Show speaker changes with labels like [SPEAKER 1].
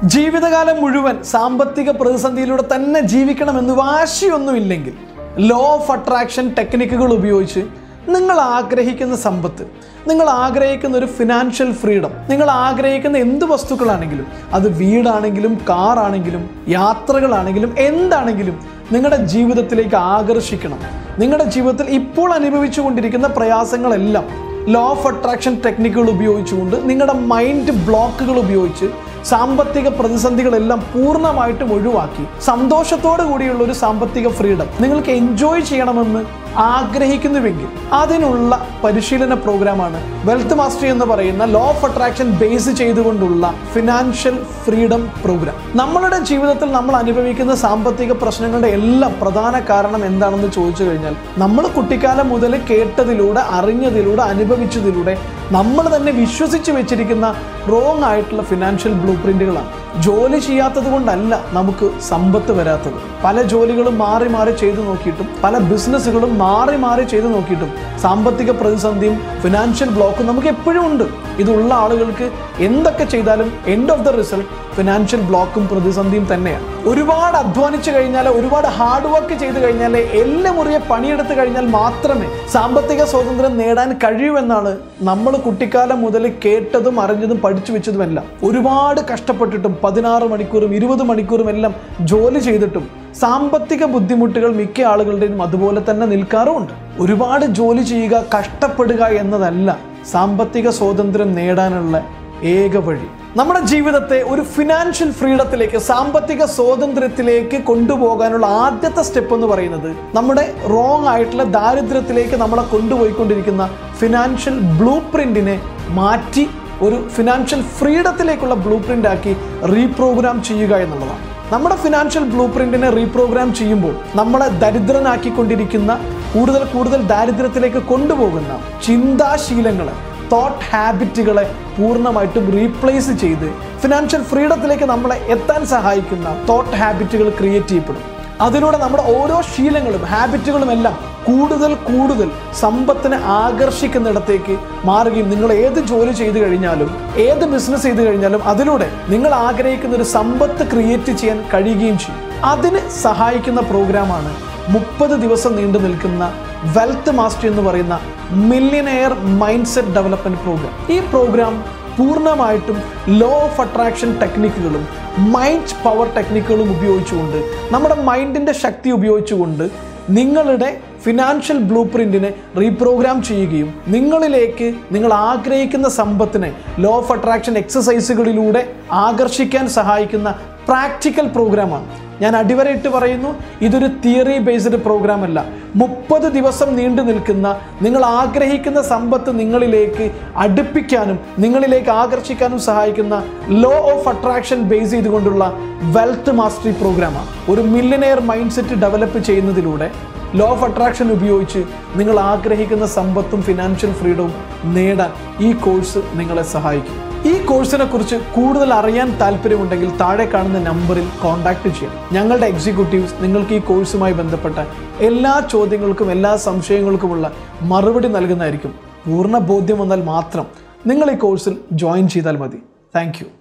[SPEAKER 1] ജീവിതകാലം മുഴുവൻ സാമ്പത്തിക പ്രതിസന്ധിയിലൂടെ തന്നെ ജീവിക്കണമെന്ന് വാശിയൊന്നുമില്ലെങ്കിൽ ലോ ഓഫ് അട്രാക്ഷൻ ടെക്നിക്കുകൾ ഉപയോഗിച്ച് നിങ്ങൾ ആഗ്രഹിക്കുന്ന സമ്പത്ത് നിങ്ങൾ ആഗ്രഹിക്കുന്ന ഒരു ഫിനാൻഷ്യൽ ഫ്രീഡം നിങ്ങൾ ആഗ്രഹിക്കുന്ന എന്ത് വസ്തുക്കളാണെങ്കിലും അത് വീടാണെങ്കിലും കാറാണെങ്കിലും യാത്രകളാണെങ്കിലും എന്താണെങ്കിലും നിങ്ങളുടെ ജീവിതത്തിലേക്ക് ആകർഷിക്കണം നിങ്ങളുടെ ജീവിതത്തിൽ ഇപ്പോൾ അനുഭവിച്ചുകൊണ്ടിരിക്കുന്ന പ്രയാസങ്ങളെല്ലാം ലോ ഓഫ് അട്രാക്ഷൻ ടെക്നിക്കുകൾ ഉപയോഗിച്ചുകൊണ്ട് നിങ്ങളുടെ മൈൻഡ് ബ്ലോക്കുകൾ ഉപയോഗിച്ച് സാമ്പത്തിക പ്രതിസന്ധികളെല്ലാം പൂർണ്ണമായിട്ടും ഒഴിവാക്കി സന്തോഷത്തോടു കൂടിയുള്ള ഒരു സാമ്പത്തിക ഫ്രീഡം നിങ്ങൾക്ക് എൻജോയ് ചെയ്യണമെന്ന് ആഗ്രഹിക്കുന്നുവെങ്കിൽ അതിനുള്ള പരിശീലന പ്രോഗ്രാമാണ് വെൽത്ത് മാസ്റ്ററി എന്ന് പറയുന്ന ലോ ഓഫ് അട്രാക്ഷൻ ബേസ് ചെയ്തുകൊണ്ടുള്ള ഫിനാൻഷ്യൽ ഫ്രീഡം പ്രോഗ്രാം നമ്മളുടെ ജീവിതത്തിൽ നമ്മൾ അനുഭവിക്കുന്ന സാമ്പത്തിക പ്രശ്നങ്ങളുടെ എല്ലാം പ്രധാന കാരണം എന്താണെന്ന് ചോദിച്ചു കഴിഞ്ഞാൽ നമ്മൾ കുട്ടിക്കാലം മുതൽ കേട്ടതിലൂടെ അറിഞ്ഞതിലൂടെ അനുഭവിച്ചതിലൂടെ നമ്മൾ തന്നെ വിശ്വസിച്ച് വെച്ചിരിക്കുന്ന റോങ് ആയിട്ടുള്ള ഫിനാൻഷ്യൽ ബ്ലൂ പ്രിന്റുകളാണ് ജോലി ചെയ്യാത്തത് കൊണ്ടല്ല നമുക്ക് സമ്പത്ത് വരാത്തത് പല ജോലികളും മാറി മാറി ചെയ്തു നോക്കിയിട്ടും പല ബിസിനസ്സുകളും മാറി മാറി ചെയ്തു നോക്കിയിട്ടും സാമ്പത്തിക പ്രതിസന്ധിയും ഫിനാൻഷ്യൽ ബ്ലോക്കും നമുക്ക് എപ്പോഴും ഉണ്ട് ഇതുള്ള ആളുകൾക്ക് എന്തൊക്കെ ചെയ്താലും end of the result financial ബ്ലോക്കും പ്രതിസന്ധിയും തന്നെയാണ് ഒരുപാട് അധ്വാനിച്ചു കഴിഞ്ഞാൽ ഒരുപാട് ഹാർഡ് വർക്ക് ചെയ്ത് കഴിഞ്ഞാൽ എല്ലാം മുറിയെ പണിയെടുത്ത് കഴിഞ്ഞാൽ മാത്രമേ സാമ്പത്തിക സ്വാതന്ത്ര്യം നേടാൻ കഴിയൂ എന്നാണ് നമ്മൾ കുട്ടിക്കാലം മുതൽ കേട്ടതും അറിഞ്ഞതും പഠിച്ചു വെച്ചതുമെല്ലാം ഒരുപാട് കഷ്ടപ്പെട്ടിട്ടും പതിനാറ് മണിക്കൂറും ഇരുപത് മണിക്കൂറും എല്ലാം ജോലി ചെയ്തിട്ടും സാമ്പത്തിക ബുദ്ധിമുട്ടുകൾ മിക്ക ആളുകളുടെയും അതുപോലെ തന്നെ നിൽക്കാറുമുണ്ട് ഒരുപാട് ജോലി ചെയ്യുക കഷ്ടപ്പെടുക എന്നതല്ല സാമ്പത്തിക സ്വാതന്ത്ര്യം നേടാനുള്ള ഏക വഴി നമ്മുടെ ജീവിതത്തെ ഒരു ഫിനാൻഷ്യൽ ഫ്രീഡത്തിലേക്ക് സാമ്പത്തിക സ്വാതന്ത്ര്യത്തിലേക്ക് കൊണ്ടുപോകാനുള്ള ആദ്യത്തെ സ്റ്റെപ്പ് എന്ന് പറയുന്നത് നമ്മുടെ റോങ് ആയിട്ടുള്ള ദാരിദ്ര്യത്തിലേക്ക് നമ്മളെ കൊണ്ടുപോയിക്കൊണ്ടിരിക്കുന്ന ഫിനാൻഷ്യൽ ബ്ലൂ പ്രിന്റിനെ മാറ്റി ഒരു ഫിനാൻഷ്യൽ ഫ്രീഡത്തിലേക്കുള്ള ബ്ലൂ പ്രിന്റ് ആക്കി റീപ്രോഗ്രാം ചെയ്യുക എന്നുള്ളതാണ് നമ്മുടെ ഫിനാൻഷ്യൽ ബ്ലൂ പ്രിന്റിനെ റീപ്രോഗ്രാം ചെയ്യുമ്പോൾ നമ്മളെ ദരിദ്രനാക്കിക്കൊണ്ടിരിക്കുന്ന കൂടുതൽ കൂടുതൽ ദാരിദ്ര്യത്തിലേക്ക് കൊണ്ടുപോകുന്ന ചിന്താശീലങ്ങളെ തോട്ട് ഹാബിറ്റുകളെ പൂർണ്ണമായിട്ടും റീപ്ലേസ് ചെയ്ത് ഫിനാൻഷ്യൽ ഫ്രീഡത്തിലേക്ക് നമ്മളെ എത്താൻ സഹായിക്കുന്ന തോട്ട് ഹാബിറ്റുകൾ ക്രിയേറ്റ് ചെയ്യപ്പെടും അതിലൂടെ നമ്മുടെ ഓരോ ശീലങ്ങളും ഹാബിറ്റുകളും എല്ലാം കൂടുതൽ കൂടുതൽ സമ്പത്തിനെ ആകർഷിക്കുന്നിടത്തേക്ക് മാറുകയും നിങ്ങൾ ഏത് ജോലി ചെയ്തു കഴിഞ്ഞാലും ഏത് ബിസിനസ് ചെയ്തു കഴിഞ്ഞാലും അതിലൂടെ നിങ്ങൾ ആഗ്രഹിക്കുന്ന ഒരു സമ്പത്ത് ക്രിയേറ്റ് ചെയ്യാൻ കഴിയുകയും ചെയ്യും അതിന് സഹായിക്കുന്ന പ്രോഗ്രാമാണ് മുപ്പത് ദിവസം നീണ്ടു നിൽക്കുന്ന വെൽത്ത് മാസ്റ്റർ എന്ന് പറയുന്ന millionaire mind set development program ഈ പ്രോഗ്രാം പൂർണ്ണമായിട്ടും ലോ ഓഫ് അട്രാക്ഷൻ ടെക്നിക്കുകളും മൈൻഡ് പവർ ടെക്നിക്കുകളും ഉപയോഗിച്ചുകൊണ്ട് നമ്മുടെ മൈൻഡിൻ്റെ ശക്തി ഉപയോഗിച്ചുകൊണ്ട് നിങ്ങളുടെ ഫിനാൻഷ്യൽ ബ്ലൂ പ്രിന്റിനെ റീപ്രോഗ്രാം ചെയ്യുകയും നിങ്ങളിലേക്ക് നിങ്ങൾ ആഗ്രഹിക്കുന്ന സമ്പത്തിനെ ലോ ഓഫ് അട്രാക്ഷൻ എക്സസൈസുകളിലൂടെ ആകർഷിക്കാൻ സഹായിക്കുന്ന പ്രാക്ടിക്കൽ പ്രോഗ്രാമാണ് ഞാൻ അടിവരയിട്ട് പറയുന്നു ഇതൊരു തിയറി ബേസ്ഡ് പ്രോഗ്രാം അല്ല മുപ്പത് ദിവസം നീണ്ടു നിൽക്കുന്ന നിങ്ങൾ ആഗ്രഹിക്കുന്ന സമ്പത്ത് നിങ്ങളിലേക്ക് അടുപ്പിക്കാനും നിങ്ങളിലേക്ക് ആകർഷിക്കാനും സഹായിക്കുന്ന ലോ ഓഫ് അട്രാക്ഷൻ ബേസ് ചെയ്തുകൊണ്ടുള്ള വെൽത്ത് മാസ്റ്ററി പ്രോഗ്രാമാണ് ഒരു മില്യനെയർ മൈൻഡ് സെറ്റ് ഡെവലപ്പ് ചെയ്യുന്നതിലൂടെ ലോ ഓഫ് അട്രാക്ഷൻ ഉപയോഗിച്ച് നിങ്ങൾ ആഗ്രഹിക്കുന്ന സമ്പത്തും ഫിനാൻഷ്യൽ ഫ്രീഡവും നേടാൻ ഈ കോഴ്സ് നിങ്ങളെ സഹായിക്കും ഈ കോഴ്സിനെ കുറിച്ച് കൂടുതൽ അറിയാൻ താല്പര്യമുണ്ടെങ്കിൽ താഴെ കാണുന്ന നമ്പറിൽ കോൺടാക്ട് ചെയ്യാം ഞങ്ങളുടെ എക്സിക്യൂട്ടീവ്സ് നിങ്ങൾക്ക് ഈ കോഴ്സുമായി ബന്ധപ്പെട്ട എല്ലാ ചോദ്യങ്ങൾക്കും എല്ലാ സംശയങ്ങൾക്കുമുള്ള മറുപടി നൽകുന്നതായിരിക്കും പൂർണ്ണ ബോധ്യം വന്നാൽ മാത്രം നിങ്ങൾ ഈ കോഴ്സിൽ ജോയിൻ ചെയ്താൽ മതി താങ്ക്